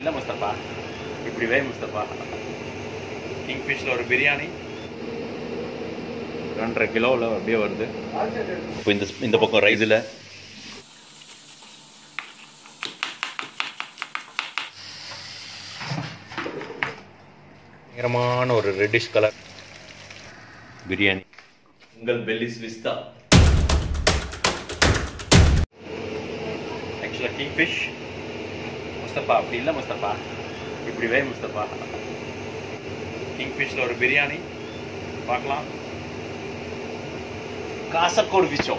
இல்லை முஸ்தபா இப்படி வே முஸ்தபா கிங் ஃபிஷ்ல ஒரு பிரியாணி ரெண்டரை கிலோவில் அப்படியே வருது இப்போ இந்த இந்த பக்கம் ரைஸில் பயங்கரமான ஒரு ரெட்டிஷ் கலர் பிரியாணி உங்கள் பெல்லிஸ் விஸ்தா ஆக்சுவலாக கிங் ஃபிஷ் முஸ்தபா அப்படி இல்லை முஸ்தபா இப்படி வே முஸ்தபா கிங் ஃபிஷ்ல ஒரு பிரியாணி பார்க்கலாம் காசர்கோடு ஃபிஷ்ஷோ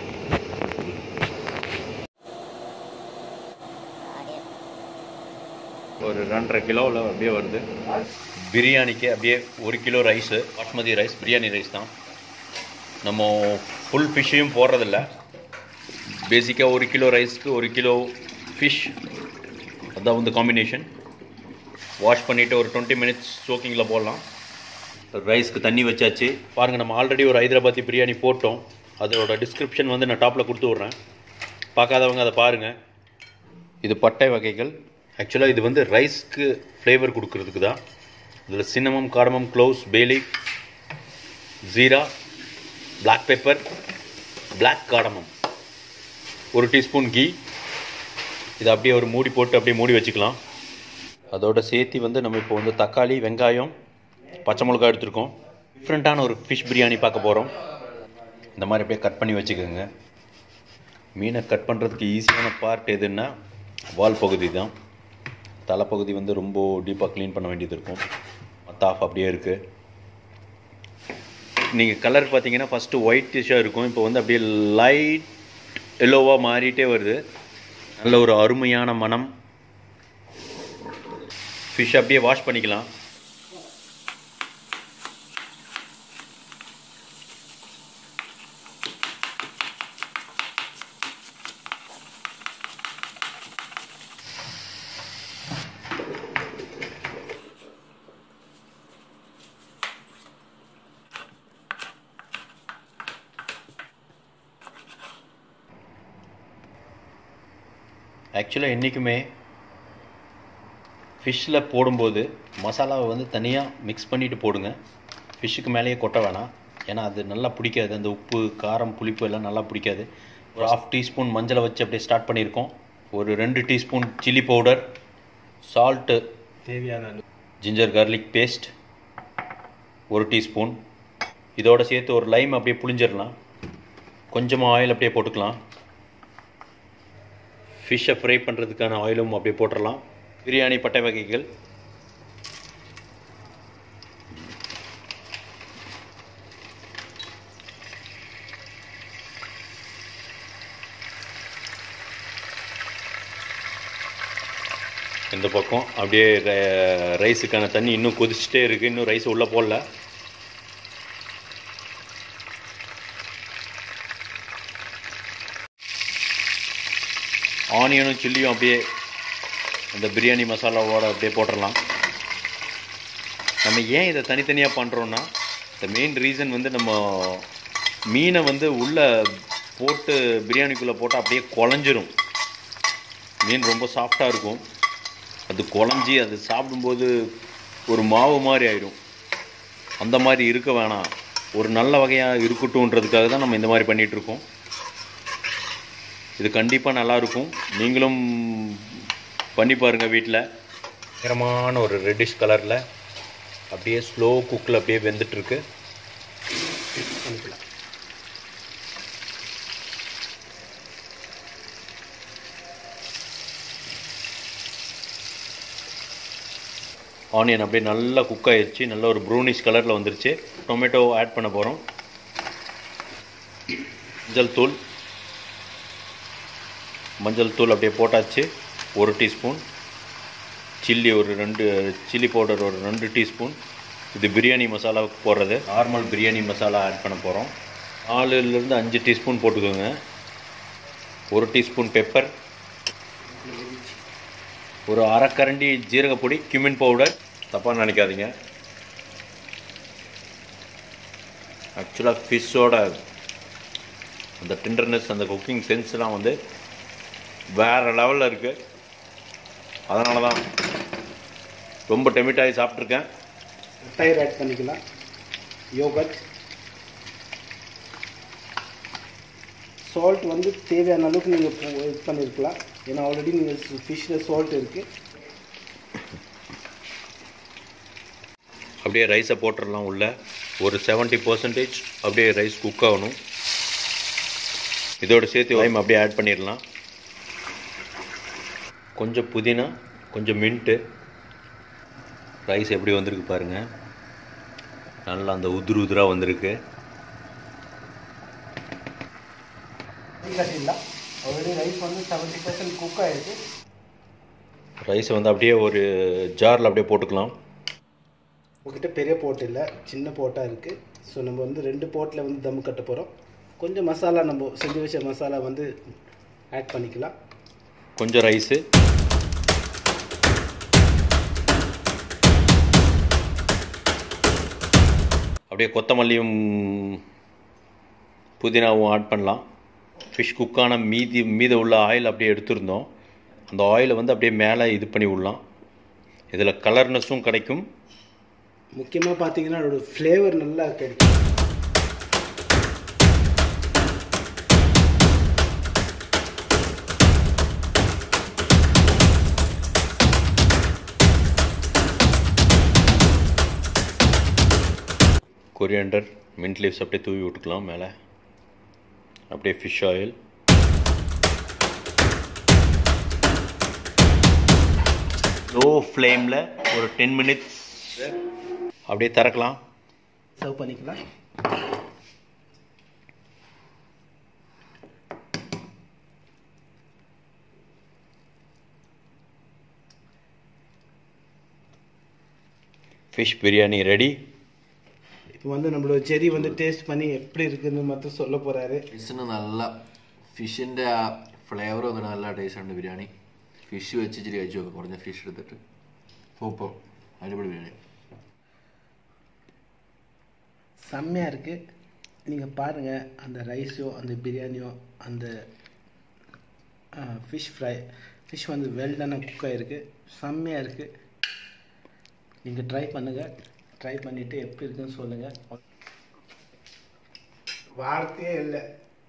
ஒரு ரெண்டரை கிலோவில் அப்படியே வருது பிரியாணிக்கு அப்படியே ஒரு kilo rice basmati rice biryani rice தான் நம்ம ஃபுல் ஃபிஷ்ஷையும் போடுறதில்ல பேசிக்காக ஒரு கிலோ ரைஸ்க்கு ஒரு கிலோ ஃபிஷ் அதான் வந்து காம்பினேஷன் வாஷ் பண்ணிவிட்டு ஒரு டுவெண்ட்டி மினிட்ஸ் சோக்கிங்கில் போடலாம் ரைஸ்க்கு தண்ணி வச்சாச்சு பாருங்கள் நம்ம ஆல்ரெடி ஒரு ஹைதராபாத்தி பிரியாணி போட்டோம் அதோட டிஸ்கிரிப்ஷன் வந்து நான் டாப்பில் கொடுத்து விட்றேன் பார்க்காதவங்க அதை பாருங்கள் இது பட்டை வகைகள் ஆக்சுவலாக இது வந்து ரைஸ்க்கு ஃப்ளேவர் கொடுக்கறதுக்கு தான் இதில் cinnamon cardamom cloves bay leaf jeera black pepper black cardamom ஒரு டீஸ்பூன் கீ இதை அப்படியே ஒரு மூடி போட்டு அப்படியே மூடி வச்சுக்கலாம் அதோட சேர்த்து வந்து நம்ம இப்போ வந்து தக்காளி வெங்காயம் பச்சை மிளகாய் எடுத்துருக்கோம் டிஃப்ரெண்ட்டான ஒரு ஃபிஷ் பிரியாணி பார்க்க போகிறோம் இந்த மாதிரி அப்படியே கட் பண்ணி வச்சுக்கோங்க மீனை கட் பண்ணுறதுக்கு ஈஸியான பார்ட் எதுன்னா வால் பகுதி தான் தலைப்பகுதி வந்து ரொம்ப டீப்பாக க்ளீன் பண்ண வேண்டியது இருக்கும் மற்ற ஆஃப் அப்படியே இருக்குது நீங்கள் கலர் பார்த்தீங்கன்னா ஃபஸ்ட்டு ஒயிட் டிஷ்ஷாக இருக்கும் இப்போ வந்து அப்படியே லைட் எல்லோவாக மாறிட்டே வருது நல்ல ஒரு அருமையான மனம் ஃபிஷ் அப்படியே வாஷ் பண்ணிக்கலாம் ஆக்சுவலாக என்றைக்குமே ஃபிஷ்ஷில் போடும்போது மசாலாவை வந்து தனியாக மிக்ஸ் பண்ணிவிட்டு போடுங்க ஃபிஷ்ஷுக்கு மேலேயே கொட்ட வேணாம் ஏன்னா அது நல்லா பிடிக்காது அந்த உப்பு காரம் புளிப்பு எல்லாம் நல்லா பிடிக்காது ஒரு ஹாஃப் டீஸ்பூன் மஞ்சளை வச்சு அப்படியே ஸ்டார்ட் பண்ணியிருக்கோம் ஒரு ரெண்டு டீஸ்பூன் சில்லி பவுடர் சால்ட்டு தேவையான ஜிஞ்சர் கார்லிக் பேஸ்ட் ஒரு டீஸ்பூன் இதோட சேர்த்து ஒரு லைம் அப்படியே புளிஞ்சிடலாம் கொஞ்சமாக ஆயில் அப்படியே போட்டுக்கலாம் ஃபிஷ்ஷை ஃப்ரை பண்ணுறதுக்கான ஆயிலும் அப்படியே போட்டுடலாம் பிரியாணி பட்டை வகைகள் இந்த பக்கம் அப்படியே ர- ரைஸுக்கான தண்ணி இன்னும் கொதிச்சுட்டே இருக்குது இன்னும் ரைஸ் உள்ளே போடல ஆனியனும் சில்லியும் அப்படியே அந்த பிரியாணி மசாலாவோட அப்படியே போட்டுடலாம் நம்ம ஏன் இதை தனித்தனியாக பண்ணுறோன்னா த மெயின் ரீசன் வந்து நம்ம மீனை வந்து உள்ளே போட்டு பிரியாணிக்குள்ளே போட்டு அப்படியே குழஞ்சிரும் மீன் ரொம்ப சாஃப்டாக இருக்கும் அது குழஞ்சி அது சாப்பிடும்போது ஒரு மாவு மாதிரி ஆயிடும் அந்த மாதிரி இருக்க வேணாம் ஒரு நல்ல வகையாக இருக்கட்டும்ன்றதுக்காக தான் நம்ம இந்த மாதிரி பண்ணிட்டு இருக்கோம் இது கண்டிப்பாக நல்லாயிருக்கும் நீங்களும் பண்ணி பாருங்கள் வீட்டில் பயங்கரமான ஒரு ரெட்டிஷ் கலரில் அப்படியே ஸ்லோ குக்கில் அப்படியே வெந்துட்டுருக்கு அனுப்பலாம் ஆனியன் அப்படியே நல்லா குக் ஆயிடுச்சு நல்ல ஒரு ப்ரௌனிஷ் கலரில் வந்துருச்சு டொமேட்டோ ஆட் பண்ண போகிறோம் மஞ்சள் தூள் மஞ்சள் தூள் அப்படியே போட்டாச்சு ஒரு டீஸ்பூன் சில்லி ஒரு ரெண்டு சில்லி பவுடர் ஒரு ரெண்டு டீஸ்பூன் இது பிரியாணி மசாலாவுக்கு போடுறது நார்மல் பிரியாணி மசாலா ஆட் பண்ண போகிறோம் நாலுலேருந்து அஞ்சு டீஸ்பூன் போட்டுக்கோங்க ஒரு டீஸ்பூன் பெப்பர் ஒரு அரைக்கரண்டி ஜீரகப்பொடி கியூமின் பவுடர் தப்பாக நினைக்காதீங்க ஆக்சுவலாக ஃபிஷ்ஷோட அந்த டெண்டர்னஸ் அந்த குக்கிங் சென்ஸ்லாம் வந்து வேறு லெவலில் இருக்குது அதனால தான் ரொம்ப டெமிட் ஆகி சாப்பிட்ருக்கேன் தயிர் ஆட் பண்ணிக்கலாம் யோகட் சால்ட் வந்து தேவையான அளவுக்கு நீங்கள் இது பண்ணியிருக்கலாம் ஏன்னா ஆல்ரெடி நீங்கள் ஃபிஷ்ஷில் சால்ட் இருக்குது அப்படியே ரைஸை போட்டுடலாம் உள்ள ஒரு செவன்ட்டி பர்சன்டேஜ் அப்படியே ரைஸ் குக் ஆகணும் இதோட சேர்த்து லைம் அப்படியே ஆட் பண்ணிடலாம் கொஞ்சம் புதினா கொஞ்சம் மின்ட்டு ரைஸ் எப்படி வந்திருக்கு பாருங்கள் நல்லா அந்த உதிரு உதிராக வந்திருக்கு கட்டிடலாம் ஆல்ரெடி ரைஸ் வந்து செவன்ட்டி பர்சன்ட் குக் ஆகிருக்கு ரைஸை வந்து அப்படியே ஒரு ஜாரில் அப்படியே போட்டுக்கலாம் உங்ககிட்ட பெரிய போட் இல்லை சின்ன போட்டாக இருக்குது ஸோ நம்ம வந்து ரெண்டு போட்டில் வந்து தம் கட்ட போகிறோம் கொஞ்சம் மசாலா நம்ம செஞ்சு வச்ச மசாலா வந்து ஆட் பண்ணிக்கலாம் கொஞ்சம் ரைஸு அப்படியே கொத்தமல்லியும் புதினாவும் ஆட் பண்ணலாம் ஃபிஷ் குக்கான மீதி மீத உள்ள ஆயில் அப்படியே எடுத்திருந்தோம் அந்த ஆயிலை வந்து அப்படியே மேலே இது பண்ணி விடலாம் இதில் கலர்னஸும் கிடைக்கும் முக்கியமாக பார்த்தீங்கன்னா அதோட ஃப்ளேவர் நல்லா கிடைக்கும் கொரியண்டர் மின்ட் லீவ்ஸ் அப்படியே தூவி விட்டுக்கலாம் மேலே அப்படியே ஃபிஷ் ஆயில் லோ ஃப்ளேமில் ஒரு டென் மினிட்ஸ் அப்படியே திறக்கலாம் சர்வ் பண்ணிக்கலாம் ஃபிஷ் பிரியாணி ரெடி இப்போ வந்து நம்மளோட செரி வந்து டேஸ்ட் பண்ணி எப்படி இருக்குன்னு மட்டும் சொல்ல പോരാറ് ഫിഷിന് നല്ല ഫിഷിൻ്റെ ആ ഫ്ലേവർ വന്നിട്ട് നല്ല ടേസ്റ്റ് ഉണ്ട് ബിരിയാണി ഫിഷ് വെച്ച് ഇച്ചിരി കഴിച്ചു നോക്കാം കുറഞ്ഞ ഫിഷ് എടുത്തിട്ട് സൂപ്പർ അടിപൊളി ബിരിയാണി செம்மையாக இருக்குது நீங்கள் பாருங்கள் அந்த ரைஸோ அந்த பிரியாணியோ அந்த ஃபிஷ் ஃப்ரை ஃபிஷ் வந்து வெல்டனாக குக் ஆகிருக்கு செம்மையாக இருக்குது நீங்கள் ட்ரை பண்ணுங்கள் ட்ரை பண்ணிவிட்டு எப்படி இருக்குன்னு சொல்லுங்கள் வார்த்தையே இல்லை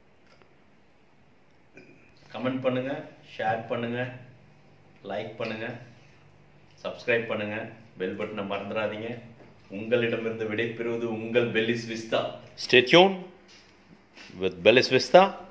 கமெண்ட் பண்ணுங்கள் ஷேர் பண்ணுங்கள் லைக் பண்ணுங்கள் சப்ஸ்கிரைப் பண்ணுங்கள் பெல் பட்டனை மறந்துடாதீங்க உங்களிடமிருந்து விடைபெறுவது உங்கள் Bellies Vista stay tuned with Bellies Vista